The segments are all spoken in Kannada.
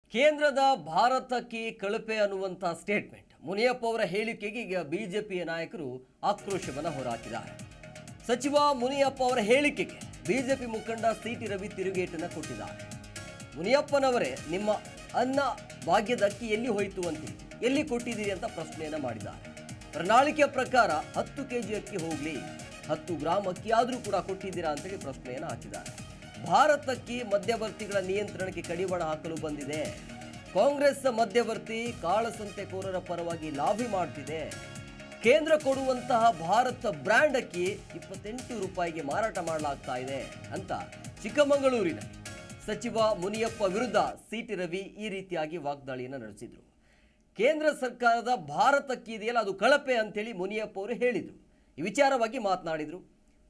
ಕೇಂದ್ರದ ಭಾರತಕ್ಕೆ ಕಳಪೆ ಅನ್ನುವಂಥ ಸ್ಟೇಟ್ಮೆಂಟ್ ಮುನಿಯಪ್ಪ ಅವರ ಹೇಳಿಕೆಗೆ ಈಗ ಬಿಜೆಪಿಯ ನಾಯಕರು ಆಕ್ರೋಶವನ್ನು ಹೊರಹಾಕಿದ್ದಾರೆ ಸಚಿವ ಮುನಿಯಪ್ಪ ಅವರ ಹೇಳಿಕೆಗೆ ಬಿಜೆಪಿ ಮುಖಂಡ ಸಿ ಟಿ ರವಿ ತಿರುಗೇಟನ್ನು ಕೊಟ್ಟಿದ್ದಾರೆ ಮುನಿಯಪ್ಪನವರೇ ನಿಮ್ಮ ಅನ್ನ ಭಾಗ್ಯದ ಅಕ್ಕಿ ಎಲ್ಲಿ ಹೋಯಿತು ಅಂತೀರಿ ಎಲ್ಲಿ ಕೊಟ್ಟಿದ್ದೀರಿ ಅಂತ ಪ್ರಶ್ನೆಯನ್ನು ಮಾಡಿದ್ದಾರೆ ಪ್ರಣಾಳಿಕೆಯ ಪ್ರಕಾರ ಹತ್ತು ಕೆ ಜಿ ಅಕ್ಕಿ ಹೋಗಲಿ ಹತ್ತು ಗ್ರಾಮ್ ಅಕ್ಕಿ ಆದರೂ ಕೂಡ ಕೊಟ್ಟಿದ್ದೀರಾ ಅಂತೇಳಿ ಪ್ರಶ್ನೆಯನ್ನು ಹಾಕಿದ್ದಾರೆ ಭಾರತಕ್ಕೆ ಮಧ್ಯವರ್ತಿಗಳ ನಿಯಂತ್ರಣಕ್ಕೆ ಕಡಿವಾಣ ಹಾಕಲು ಬಂದಿದೆ ಕಾಂಗ್ರೆಸ್ ಮಧ್ಯವರ್ತಿ ಕಾಳಸಂತೆಕೋರರ ಪರವಾಗಿ ಲಾಬಿ ಮಾಡ್ತಿದೆ ಕೇಂದ್ರ ಕೊಡುವಂತಹ ಭಾರತ ಬ್ರ್ಯಾಂಡ್ ಅಕ್ಕಿ ಇಪ್ಪತ್ತೆಂಟು ರೂಪಾಯಿಗೆ ಮಾರಾಟ ಮಾಡಲಾಗ್ತಾ ಇದೆ ಅಂತ ಚಿಕ್ಕಮಗಳೂರಿನ ಸಚಿವ ಮುನಿಯಪ್ಪ ವಿರುದ್ಧ ಸಿಟಿ ರವಿ ಈ ರೀತಿಯಾಗಿ ವಾಗ್ದಾಳಿಯನ್ನು ನಡೆಸಿದ್ರು ಕೇಂದ್ರ ಸರ್ಕಾರದ ಭಾರತ ಅಕ್ಕಿ ಇದೆಯಲ್ಲ ಅದು ಕಳಪೆ ಅಂತೇಳಿ ಮುನಿಯಪ್ಪ ಅವರು ಹೇಳಿದರು ಈ ವಿಚಾರವಾಗಿ ಮಾತನಾಡಿದರು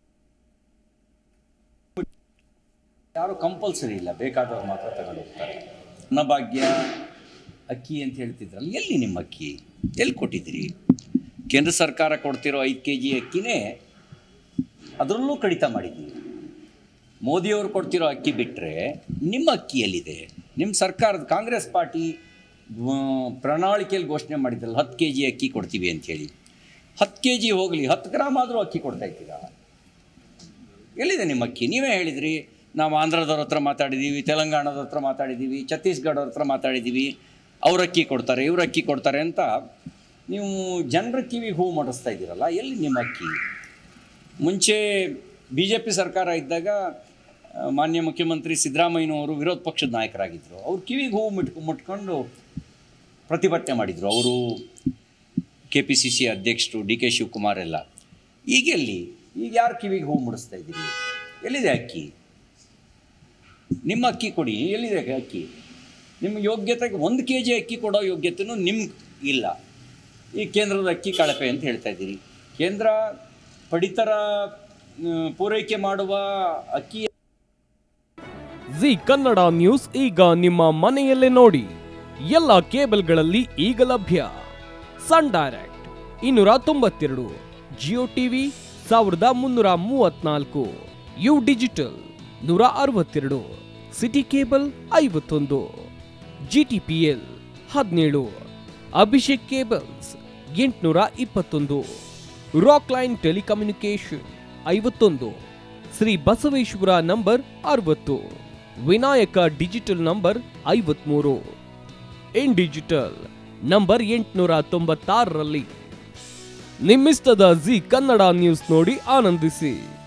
ಯಾರು ಕಂಪಲ್ಸರಿ ಇಲ್ಲ ಬೇಕಾದವ್ರು ಮಾತ್ರ ತಗೊಂಡು ಹೋಗ್ತಾರೆ ಅನ್ನಭಾಗ್ಯ ಅಕ್ಕಿ ಅಂತ ಹೇಳ್ತಿದ್ರಲ್ಲ ಎಲ್ಲಿ ನಿಮ್ಮ ಅಕ್ಕಿ ಎಲ್ಲಿ ಕೊಟ್ಟಿದ್ದೀರಿ ಕೇಂದ್ರ ಸರ್ಕಾರ ಕೊಡ್ತಿರೋ ಐದು ಕೆ ಜಿ ಅಕ್ಕಿನೇ ಅದರಲ್ಲೂ ಕಡಿತ ಮಾಡಿದ್ದೀವಿ ಮೋದಿಯವರು ಕೊಡ್ತಿರೋ ಅಕ್ಕಿ ಬಿಟ್ಟರೆ ನಿಮ್ಮ ಅಕ್ಕಿ ಎಲ್ಲಿದೆ ನಿಮ್ಮ ಸರ್ಕಾರದ ಕಾಂಗ್ರೆಸ್ ಪಾರ್ಟಿ ಆ, ಪ್ರಣಾಳಿಕೆಯಲ್ಲಿ ಘೋಷಣೆ ಮಾಡಿದ್ರಲ್ಲ ಹತ್ತು ಕೆ ಜಿ ಅಕ್ಕಿ ಕೊಡ್ತೀವಿ ಅಂಥೇಳಿ ಹತ್ತು ಕೆ ಜಿ ಹೋಗಲಿ ಹತ್ತು ಗ್ರಾಮ್ ಆದರೂ ಅಕ್ಕಿ ಕೊಡ್ತಾ ಇದ್ದೀರಾ ಎಲ್ಲಿದೆ ನಿಮ್ಮ ಅಕ್ಕಿ ನೀವೇ ಹೇಳಿದ್ರಿ ನಾವು ಆಂಧ್ರದವ್ರ ಹತ್ರ ಮಾತಾಡಿದ್ದೀವಿ ತೆಲಂಗಾಣದ ಹತ್ರ ಮಾತಾಡಿದ್ದೀವಿ ಛತ್ತೀಸ್ಗಢವ್ರ ಹತ್ರ ಮಾತಾಡಿದ್ದೀವಿ ಅವ್ರ ಅಕ್ಕಿ ಕೊಡ್ತಾರೆ ಇವ್ರ ಅಕ್ಕಿ ಕೊಡ್ತಾರೆ ಅಂತ ನೀವು ಜನರ ಕಿವಿಗೆ ಹೂವು ಮಾಡಿಸ್ತಾ ಇದ್ದೀರಲ್ಲ ಎಲ್ಲಿ ನಿಮ್ಮ ಅಕ್ಕಿ ಮುಂಚೆ ಬಿ ಜೆ ಪಿ ಸರ್ಕಾರ ಇದ್ದಾಗ ಆ, ಮಾನ್ಯ ಮುಖ್ಯಮಂತ್ರಿ ಸಿದ್ದರಾಮಯ್ಯನವರು ವಿರೋಧ ಪಕ್ಷದ ನಾಯಕರಾಗಿದ್ದರು ಅವ್ರು ಕಿವಿಗೆ ಹೂವು ಮುಟ್ಕೊ ಮುಟ್ಕೊಂಡು ಪ್ರತಿಭಟನೆ ಮಾಡಿದರು ಅವರು ಕೆ ಪಿ ಸಿ ಸಿ ಅಧ್ಯಕ್ಷರು ಡಿ ಕೆ ಶಿವಕುಮಾರ್ ಎಲ್ಲ ಈಗೆಲ್ಲಿ ಈಗ ಯಾರು ಕಿವಿಗೆ ಹೂವು ಮುಡಿಸ್ತಾ ಇದ್ದೀರಿ ಎಲ್ಲಿದೆ ಅಕ್ಕಿ ನಿಮ್ಮ ಅಕ್ಕಿ ಕೊಡಿ ಎಲ್ಲಿದೆ ಅಕ್ಕಿ ನಿಮ್ಮ ಯೋಗ್ಯತೆಗೆ ಒಂದು ಕೆ ಜಿ ಅಕ್ಕಿ ಕೊಡೋ ಯೋಗ್ಯತೆಯೂ ನಿಮ್ಗೆ ಇಲ್ಲ ಈ ಕೇಂದ್ರದ ಅಕ್ಕಿ ಕಳಪೆ ಅಂತ ಹೇಳ್ತಾ ಇದ್ದೀರಿ ಕೇಂದ್ರ ಪಡಿತರ ಆ, ಪೂರೈಕೆ ಮಾಡುವ ಅಕ್ಕಿ ಜಿ ಕನ್ನಡ ನ್ಯೂಸ್ ಈಗ ನಿಮ್ಮ ಮನೆಯಲ್ಲೇ ನೋಡಿ ಎಲ್ಲ ಕೇಬಲ್ಗಳಲ್ಲಿ ಈಗ ಲಭ್ಯ ಸನ್ ಡೈರೆಕ್ಟ್ ಇನ್ನೂರ ತೊಂಬತ್ತೆರಡು ಜಿಯೋ ಟಿವಿ ಸಾವಿರದ ಮುನ್ನೂರ ಮೂವತ್ನಾಲ್ಕು ಯು ಡಿಜಿಟಲ್ ನೂರ ಅರವತ್ತೆರಡು ಸಿಟಿ ಕೇಬಲ್ ಐವತ್ತೊಂದು ಜಿಟಿಪಿಎಲ್ ಹದಿನೇಳು ಅಭಿಷೇಕ್ ಕೇಬಲ್ಸ್ ಎಂಟುನೂರ ಇಪ್ಪತ್ತೊಂದು ರಾಕ್ ಲೈನ್ ಟೆಲಿಕಮ್ಯುನಿಕೇಶನ್ ಐವತ್ತೊಂದು ಶ್ರೀ ಬಸವೇಶ್ವರ ನಂಬರ್ ಅರವತ್ತು ವಿನಾಯಕ ಡಿಜಿಟಲ್ ನಂಬರ್ ಐವತ್ಮೂರು ಇನ್ ಡಿಜಿಟಲ್ ನಂಬರ್ ಎಂಟುನೂರ ತೊಂಬತ್ತಾರರಲ್ಲಿ ನಿಮ್ಮಿಸ್ತದ ಜಿ ಕನ್ನಡ ನ್ಯೂಸ್ ನೋಡಿ ಆನಂದಿಸಿ